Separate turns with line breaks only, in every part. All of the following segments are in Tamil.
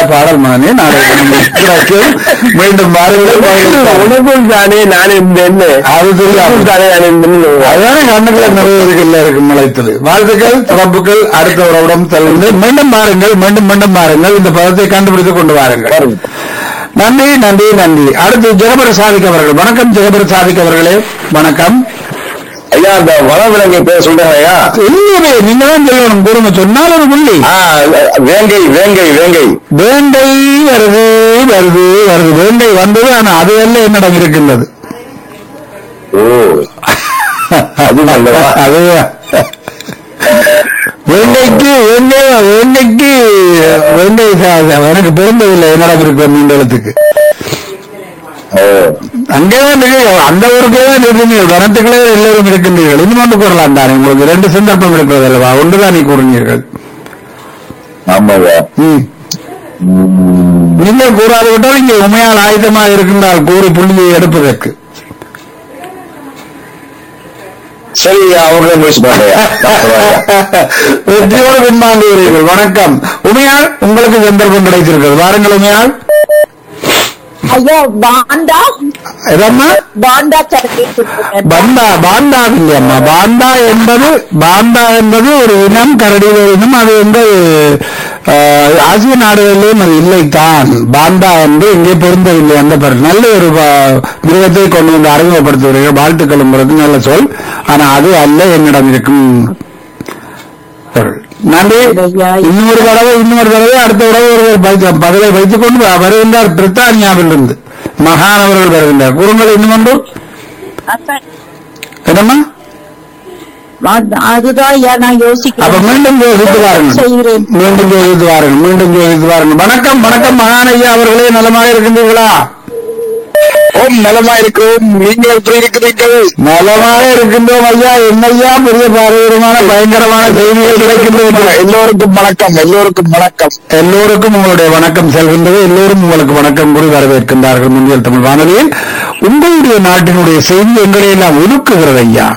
பாடல் மகனே நாளை கிடைக்கும் மீண்டும் வாருங்கள் மகிழ்ச்சி.
உனக்கும் தானே நான் இந்த என்ன
அது தெரியாது.
உனக்கும் தானே நான் இந்த
அதுதானே கண்ணுக்குள்ள நிறைவேறுகள்ல இருக்கு முளைத்தது வாழ்த்துக்கள் சிறப்புகள் அடுத்த உறவிடம் செல்வது மீண்டும் பாருங்கள் மீண்டும் மீண்டும் பாருங்கள் இந்த பதத்தை கண்டுபிடித்து கொண்டு வாருங்கள் நன்றி நன்றி நன்றி அடுத்து ஜெகபர சாதிக் அவர்கள் வணக்கம் ஜெகபர சாதிக் அவர்களே வணக்கம்
ஐயா அந்த வனவிலங்கை பேர் சொல்றேன் ஐயா
இல்லையே நீங்க தான் சொல்லணும் கூறுங்க சொன்னால் ஒரு புள்ளி
ஆ, வேங்கை வேங்கை வேங்கை
வேண்டை வருது வருது வருது வேண்டை வந்தது ஆனா அது அல்ல என்னிடம் இருக்கின்றது
ஓ அது நல்லதா?
அது வேண்டைக்கு வேண்டை வேண்டைக்கு வேண்டை சா- எனக்கு பொருந்தவில்லை என்னிடம் இருக்கிற மூன்று எழுத்துக்கு
ஓ
அங்கேதான் இருக்கு அந்த ஊருக்கே தான் இருக்கீங்க வனத்துக்களே எல்லோரும் இருக்கின்றீர்கள் இன்னும் ஒன்று கூறலாம் தானே உங்களுக்கு ரெண்டு சந்தர்ப்பம் இருக்கிறது அல்லவா ஒன்றுதான் நீ கூறினீர்கள்
ஆமாவா
ம். நீங்கள் கூறாது விட்டால் இங்கே உண்மையால் ஆயுதமாக இருக்கின்றால் கூறி புள்ளியை எடுப்பதற்கு
சரி அவங்க முயற்சி பண்றேன்
வெற்றியோடு பின்வாங்குகிறீர்கள் வணக்கம் உமையாள் உங்களுக்கு சந்தர்ப்பம் கிடைத்திருக்கிறது வாருங்கள் உமையாள்
ஐயா பாண்டா
இதம்மா
பாண்டா சரக்கு
பந்தா பாண்டா இல்லையம்மா பாண்டா என்பது பாண்டா என்பது ஒரு இனம் கரடியில இனம் அது வந்து ஆஹ், ஆசிய நாடுகளிலும் அது இல்லைத்தான் பாண்டா என்று இங்கே பொருந்தவில்லை அந்த பெயர் நல்ல ஒரு பா- மிருகத்தை கொண்டு வந்து அறிமுகப்படுத்துகிறீர்கள் வாழ்த்துக்கள் உங்களுக்கு நல்ல சொல் ஆனா அது அல்ல என்னிடம் இருக்கும் பொருள். நன்றி இன்னொரு தடவை இன்னொரு தடவை அடுத்த தடவை ஒருவர் பைத்த- பகலை வைத்துக் கொண்டு வ- வருகின்றார் பிரித்தானியாவிலிருந்து மகானவர்கள் வருகின்றார் கூறுங்கள் இன்னும் ஒன்று என்னம்மா
அதுதான் ஐயா நான்
அப்ப
யோசிக்கிறேன்
மீண்டும் யோசித்து வாருங்கள்
செய்கிறேன்
மீண்டும் யோசித்து வாருங்கள் மீண்டும் யோசித்து வாருங்கள் வணக்கம் வணக்கம் மகான் ஐயா அவர்களே நலமாக இருக்கின்றீர்களா
ஓம் நலமா இருக்கும் நீங்கள் எப்படி இருக்கிறீர்கள்
நலமாக இருக்கின்றோம் ஐயா என்னையா பெரிய பாரதூரமான பயங்கரமான செய்திகள் கிடைக்கின்றன
எல்லோருக்கும் வணக்கம் எல்லோருக்கும் வணக்கம்
எல்லோருக்கும் உங்களுடைய வணக்கம் செல்கின்றது எல்லோரும் உங்களுக்கு வணக்கம் கூறி வரவேற்கின்றார்கள் முன்னில் தமிழ் வானொலியில் உங்களுடைய நாட்டினுடைய செய்தி எங்களை எல்லாம் உருக்குகிறது ஐயா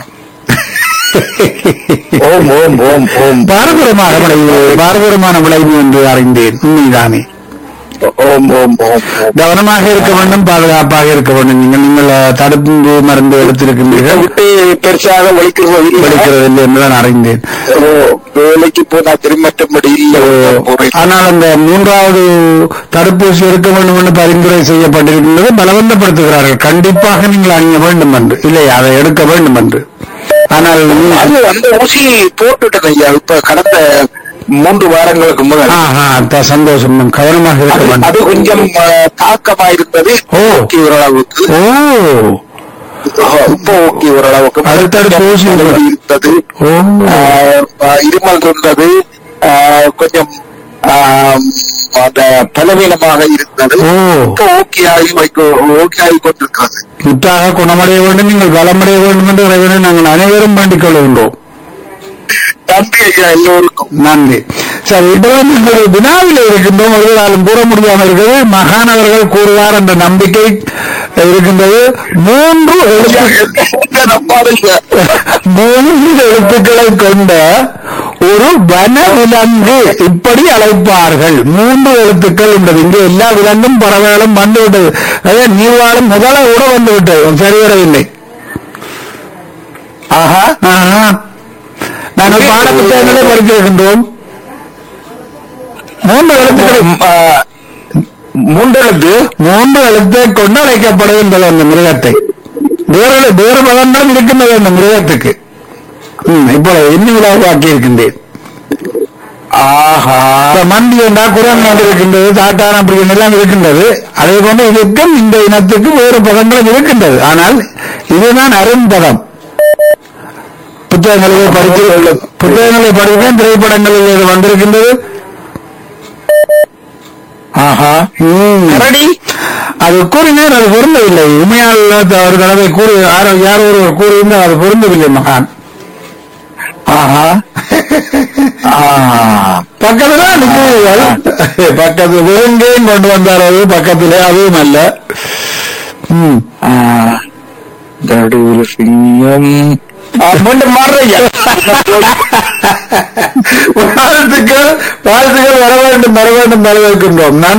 ஓம் ஓம் ஓம் ஓம்
பாரதூரமான விளைவு பாரதூரமான விளைவு என்று அறிந்தேன் உண்மைதானே
ஓம் ஓம் ஓம் ஓம்
கவனமாக இருக்க வேண்டும் பாதுகாப்பாக இருக்க வேண்டும் நீங்கள் நீங்கள் அஹ், தடுப்பு மருந்து எடுத்திருக்கின்றீர்கள்
விட்டு பெருசாக ஒழிக்கிறது இல்லை.
படிக்கிறது இல்லை என்று நான் அறிந்தேன்
ஓ, வேலைக்கு போனா திரும்பட்டும்படி இல்லை போறேன்.
ஆனால் அந்த மூன்றாவது தடுப்பூசி எடுக்க வேண்டும் என்று பரிந்துரை செய்யப்பட்டிருக்கின்றது பலவந்தப்படுத்துகிறார்கள் கண்டிப்பாக நீங்கள் அணிய வேண்டும் என்று இல்லை அதை எடுக்க வேண்டும் என்று ஆனால் நீ-
அது அந்த ஊசி போட்டுட்டேன் ஐயா இப்ப கடந்த மூன்று வாரங்களுக்கு முதல்
ஆஹா த- சந்தோஷம் கவனமாக இருக்க
அது- அது
வேண்டும்
கொஞ்சம் அஹ், தாக்கமா இருந்தது
ஓ.
ஓகே ஓரளவுக்கு
ஓ
இப்போ ஓகே ஓரளவுக்கு
அடுத்தடுத்த ஊசி
கொஞ்சம் இருந்தது
ஓ
ஆஹ், ஆஹ், இருமல் இருந்தது ஆஹ், கொஞ்சம் ஆஹ், அந்த பலவீனமாக இருந்தது
ஓ
இப்போ ஓகே ஆகி வைக்க ஓகே ஆகி கொண்டிருக்கிறது
முற்றாக குணமடைய வேண்டும் நீங்கள் பலமடைய வேண்டும் என்று இறைவனை நாங்கள் அனைவரும் வேண்டிக் கொள்கின்றோம்
நன்றி ஐயா எல்லோருக்கும்
நன்றி சரி இப்போது நீங்கள் வினாவில் இருக்கின்றோம் ஒருவராலும் கூற முடியாமல் இருக்கிறது மகான் அவர்கள் கூறுவார் என்ற நம்பிக்கை இருக்கின்றது மூன்று எழுத்து
என்ன நம்பாதீங்க
மூன்று எழுத்துக்களை கொண்ட ஒரு வன விலங்கு இப்படி அழைப்பார்கள் மூன்று எழுத்துக்கள் உள்ளது இங்கே எல்லா விலங்கும் பறவைகளும் வந்து விட்டது அதே நீவாளும் முதல கூட வந்து விட்டது சரி வரவில்லை
ஆஹா
ஆஹா. நாங்கள் பாடப்புத்தகங்களை படித்திருக்கின்றோம் மூன்று எழுத்துக்களை
ஆஹ், மூன்றெழுத்து
மூன்று எழுத்தை கொண்டு அழைக்கப்படுகின்றது அந்த மிருகத்தை வேறு வேறு பதங்களும் இருக்கின்றது அந்த மிருகத்துக்கு ம், இப்பொழுது இன்னும் விழாவாக்கி இருக்கின்றேன்
ஆஹா
இப்ப மண்டி என்றா குரல் நாடு இருக்கின்றது சாட்டான் அப்படி எல்லாம் இருக்கின்றது அதே போன்று இதுக்கும் இந்த இனத்துக்கு வேறு பதங்களும் இருக்கின்றது ஆனால் இதுதான் அரும்பதம் புத்தகங்களிலே படித்து புத்தகங்களை படித்தேன் திரைப்படங்களில் இது வந்திருக்கின்றது
ஆஹா
ம்.
கரடி
அது கூறினார் அது பொருந்தவில்லை உண்மையால் ஒரு தடவை கூறி யாரோ யாரோ ஒருவர் கூறியிருந்தால் அது பொருந்தவில்லை மகான்
ஆஹா ஆஹ்.
பக்கத்துல நிற்கிறீர்கள் பக்கத்துல வேங்கையும் கொண்டு வந்தார் அது பக்கத்திலே அதுவும் அல்ல ம்.
ஆஹ். நடுவுல சிங்கம் ஆஹ், மீண்டும் மாறுறீங்க
வாழ்த்துக்கள் வாழ்த்துக்கள் வர வேண்டும் வர வேண்டும் வரவேற்கின்றோம்